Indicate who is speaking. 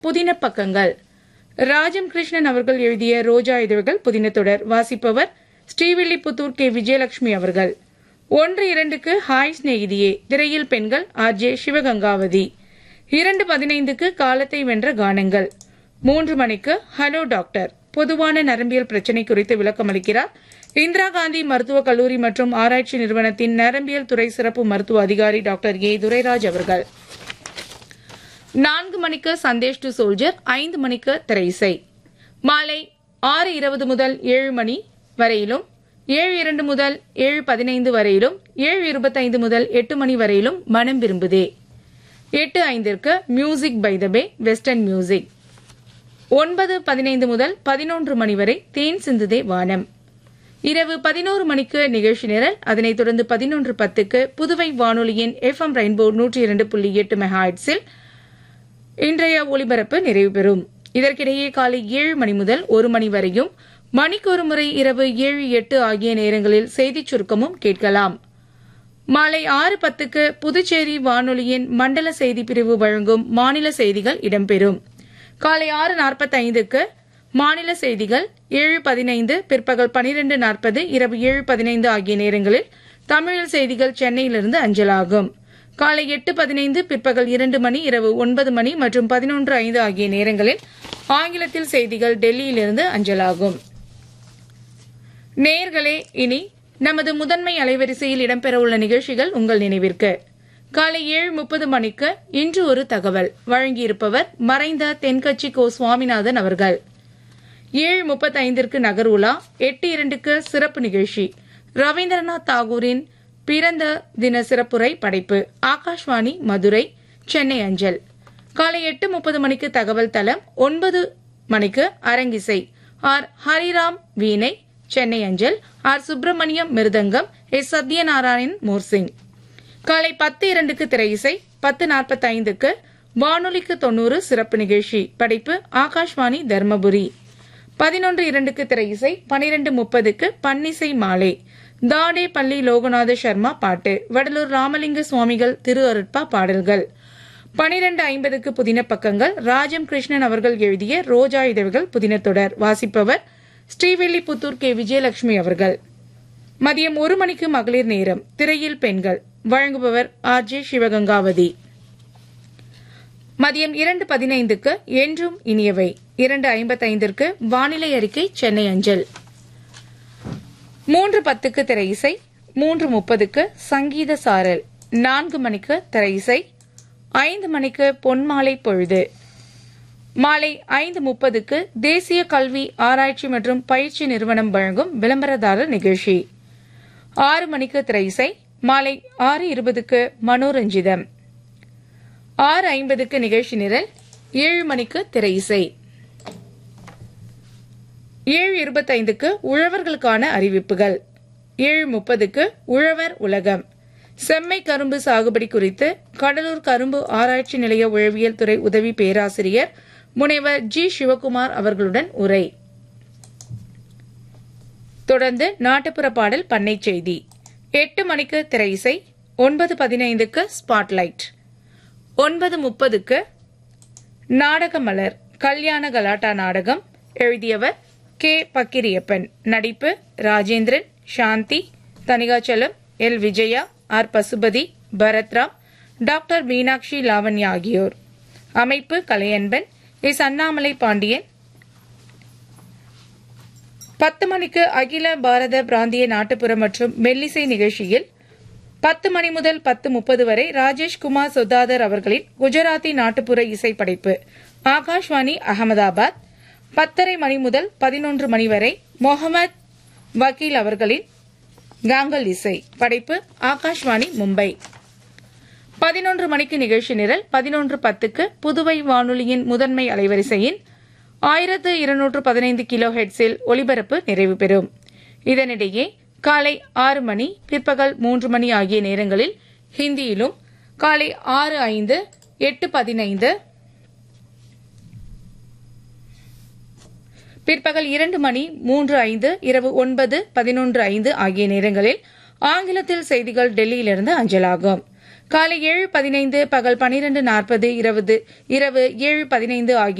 Speaker 1: புதின பக்கங்கள் ராஜம் கிருஷ்ணன் அவர்கள் எழுதிய ரோஜா இதழ்கள் புதின தொடர் வாசிப்பவர் ஸ்ரீவில்லிபுத்தூர் கே விஜயலட்சுமி அவர்கள் ஒன்று இரண்டுக்கு ஹாய் ஸ்நேகிதியே திரையில் பெண்கள் ஆர் ஜே சிவகங்காவதி இரண்டு பதினைந்துக்கு காலத்தை வென்ற கானங்கள் மூன்று மணிக்கு ஹலோ டாக்டர் பொதுவான நரம்பியல் பிரச்சினை குறித்து விளக்கம் அளிக்கிறார் இந்திரா காந்தி மருத்துவக் கல்லூரி மற்றும் ஆராய்ச்சி நிறுவனத்தின் நரம்பியல் துறை சிறப்பு மருத்துவ அதிகாரி டாக்டர் ஏ துரைராஜ் அவர்கள் நான்கு மணிக்கு சந்தேஷ் டு சோல்ஜர் ஐந்து மணிக்கு திரையிசை மாலை ஆறு இருபது முதல் ஏழு மணி வரையிலும் ஏழு இரண்டு முதல் ஏழு பதினைந்து வரையிலும் ஏழு இருபத்தைந்து முதல் எட்டு மணி வரையிலும் மனம் விரும்புதே எட்டு ஐந்திற்கு music by the way western music ஒன்பது பதினைந்து முதல் பதினொன்று மணி வரை தேன் சிந்துதே வானம் இரவு பதினோரு மணிக்கு நிகழ்ச்சி நிரல் அதனைத் தொடர்ந்து பதினொன்று பத்துக்கு புதுவை வானொலியின் எஃப் எம் ரெயின்போ நூற்றி இரண்டு புள்ளி எட்டு மெகாஹெட்ஸில் இன்றைய ஒலிபரப்பு நிறைவு பெறும் இதற்கிடையே காலை ஏழு மணி முதல் ஒரு மணி வரையும் மணிக்கொரு முறை இரவு ஏழு எட்டு ஆகிய நேரங்களில் செய்திச் சுருக்கமும் கேட்கலாம் மாலை ஆறு பத்துக்கு புதுச்சேரி வானொலியின் மண்டல செய்தி பிரிவு வழங்கும் மாநில செய்திகள் இடம்பெறும் காலை ஆறு நாற்பத்தைந்துக்கு மாநில செய்திகள் ஏழு பதினைந்து பிற்பகல் பனிரெண்டு நாற்பது இரவு ஏழு பதினைந்து ஆகிய நேரங்களில் தமிழில் செய்திகள் சென்னையிலிருந்து அஞ்சலாகும் காலை எட்டு பதினைந்து பிற்பகல் இரண்டு மணி இரவு ஒன்பது மணி மற்றும் பதினொன்று ஐந்து ஆகிய நேரங்களில் ஆங்கிலத்தில் செய்திகள் டெல்லியிலிருந்து அஞ்சலாகும் நேர்களே இனி நமது முதன்மை அலைவரிசையில் இடம்பெறவுள்ள நிகழ்ச்சிகள் உங்கள் நினைவிற்கு காலை ஏழு முப்பது மணிக்கு இன்று ஒரு தகவல் வழங்கியிருப்பவர் மறைந்த தென்கட்சி கோ சுவாமிநாதன் அவர்கள் ஏழு முப்பத்தைந்திற்கு நகர்வுலா எட்டு இரண்டுக்கு சிறப்பு நிகழ்ச்சி ரவீந்திரநாத் தாகூரின் பிறந்த தின சிறப்புரை படைப்பு ஆகாஷ்வாணி மதுரை சென்னை அஞ்சல் காலை எட்டு முப்பது மணிக்கு தகவல் தளம் ஒன்பது மணிக்கு அரங்கிசை ஆர் ஹரிராம் வீணை சென்னை அஞ்சல் ஆர் சுப்பிரமணியம் மிருதங்கம் எஸ் சத்யநாராயண் மோர்சிங் காலை பத்து இரண்டுக்கு திரையிசை பத்து நாற்பத்தைந்துக்கு வானொலிக்கு தொன்னூறு சிறப்பு நிகழ்ச்சி படைப்பு ஆகாஷ்வாணி தர்மபுரி பதினொன்று இரண்டுக்கு திரையிசை பனிரெண்டு முப்பதுக்கு பன்னிசை மாலை தாடே பள்ளி லோகநாத சர்மா பாட்டு வடலூர் ராமலிங்க சுவாமிகள் திரு அருட்பா பாடல்கள் பனிரெண்டு ஐம்பதுக்கு புதின பக்கங்கள் ராஜம் கிருஷ்ணன் அவர்கள் எழுதிய ரோஜா இதழ்கள் புதின தொடர் வாசிப்பவர் ஸ்ரீவில்லிபுத்தூர் கே விஜயலட்சுமி அவர்கள் மதியம் ஒரு மணிக்கு மகளிர் நேரம் திரையில் பெண்கள் வழங்குபவர் ஆர் ஜே சிவகங்காவதி மதியம் இரண்டு பதினைந்துக்கு என்றும் இனியவை இரண்டு ஐம்பத்தைந்திற்கு வானிலை அறிக்கை சென்னை அஞ்சல் மூன்று பத்துக்கு திரையிசை மூன்று முப்பதுக்கு சங்கீத சாரல் நான்கு மணிக்கு திரையிசை ஐந்து மணிக்கு பொன்மாலை பொழுது மாலை ஐந்து முப்பதுக்கு தேசிய கல்வி ஆராய்ச்சி மற்றும் பயிற்சி நிறுவனம் வழங்கும் விளம்பரதாரர் நிகழ்ச்சி ஆறு மணிக்கு திரையிசை மாலை ஆறு இருபதுக்கு மனோரஞ்சிதம் ஆறு ஐம்பதுக்கு நிகழ்ச்சி நிரல் ஏழு மணிக்கு திரையிசை ஏழு இருபத்தைந்துக்கு உழவர்களுக்கான அறிவிப்புகள் ஏழு முப்பதுக்கு உழவர் உலகம் செம்மை கரும்பு சாகுபடி குறித்து கடலூர் கரும்பு ஆராய்ச்சி நிலைய உழவியல் துறை உதவி பேராசிரியர் முனைவர் ஜி சிவகுமார் அவர்களுடன் உரை தொடர்ந்து நாட்டுப்புற பாடல் பண்ணை செய்தி எட்டு மணிக்கு திரையிசை ஒன்பது பதினைந்துக்கு ஸ்பாட்லைட் ஒன்பது முப்பதுக்கு நாடக மலர் கல்யாண கலாட்டா நாடகம் எழுதியவர் கே பக்கிரியப்பன் நடிப்பு Rajendran Shanthi Thanigachalam L Vijaya R Pasupathi Bharathram doctor Meenakshi Lavanya ஆகியோர் அமைப்பு கலையன்பன் எஸ் அண்ணாமலை பாண்டியன் பத்து மணிக்கு அகில பாரத பிராந்திய நாட்டுப்புற மற்றும் மெல்லிசை நிகழ்ச்சியில் பத்து மணி முதல் பத்து முப்பது வரை ராஜேஷ் குமார் சொத்தாதர் அவர்களின் குஜராத்தி நாட்டுப்புற இசை படைப்பு ஆகாஷ்வாணி அகமதாபாத் பத்தரை மணி முதல் பதினொன்று மணி வரை முகமது வக்கீல் அவர்களின் காங்கல் இசை படைப்பு ஆகாஷ்வாணி மும்பை பதினொன்று மணிக்கு நிகழ்ச்சி நிரல் பதினொன்று பத்துக்கு புதுவை வானொலியின் முதன்மை அலைவரிசையின் ஆயிரத்து இருநூற்று பதினைந்து கிலோ ஹெட்ஸில் ஒலிபரப்பு நிறைவு பெறும் இதனிடையே காலை ஆறு மணி பிற்பகல் மூன்று மணி ஆகிய நேரங்களில் ஹிந்தியிலும் காலை ஆறு ஐந்து எட்டு பதினைந்து பிற்பகல் இரண்டு மணி மூன்று ஐந்து இரவு ஒன்பது பதினொன்று ஐந்து ஆகிய நேரங்களில் ஆங்கிலத்தில் செய்திகள் டெல்லியிலிருந்து அஞ்சலாகும் காலை ஏழு பதினைந்து பகல் பனிரெண்டு நாற்பது இருபது இரவு ஏழு பதினைந்து ஆகிய